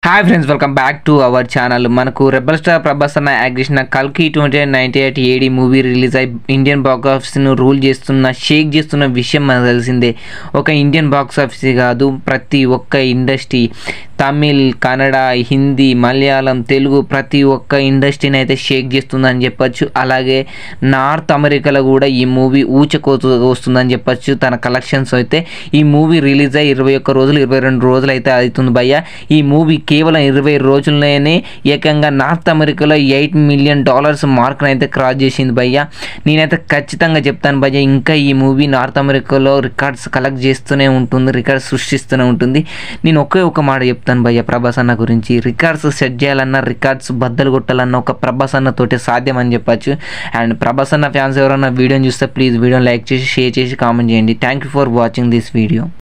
hi friends welcome back to our channel మనకు rebel star Prabhas అన్న act చేసిన కల్కి twenty ninety eight AD movie release అయి Indian box ఆఫీస్ను రూల్ చేస్తున్న షేక్ చేస్తున్న విషయం మనకు తెలిసిందే ఒక ఇండియన్ బాక్స్ ఆఫీస్ కాదు ప్రతి ఒక్క ఇండస్ట్రీ తమిళ్ కన్నడ హిందీ మలయాళం తెలుగు ప్రతి ఒక్క ఇండస్ట్రీని అయితే షేక్ చేస్తుందని చెప్పొచ్చు అలాగే నార్త్ అమెరికాలో కూడా ఈ మూవీ ఊచకోతు వస్తుందని చెప్పొచ్చు తన కలెక్షన్స్ అయితే ఈ మూవీ రిలీజ్ అయ్యి ఇరవై ఒక్క రోజులు ఇరవై రెండు రోజులు అయితే అవుతుంది భయ్య ఈ మూవీ కేవలం ఇరవై రోజుల్లోనే ఏకంగా నార్త్ అమెరికాలో ఎయిట్ మిలియన్ డాలర్స్ మార్క్ని అయితే క్రాస్ చేసింది భయ్య నేనైతే ఖచ్చితంగా చెప్తాను భయ్య ఇంకా ఈ మూవీ నార్త్ అమెరికాలో రికార్డ్స్ కలెక్ట్ చేస్తూనే ఉంటుంది రికార్డ్స్ సృష్టిస్తూనే ఉంటుంది నేను ఒకే ఒక మాట చెప్తాను భయ్య ప్రభాస్ అన్న గురించి రికార్డ్స్ సెట్ చేయాలన్నా రికార్డ్స్ బద్దలు కొట్టాలన్న ఒక ప్రభాస్ అన్న తోటి సాధ్యం అని చెప్పొచ్చు అండ్ ప్రభాస్ అన్న ఫ్యాన్స్ ఎవరన్నా వీడియోని చూస్తే ప్లీజ్ వీడియోని లైక్ చేసి షేర్ చేసి కామెంట్ చేయండి thank you for watching this video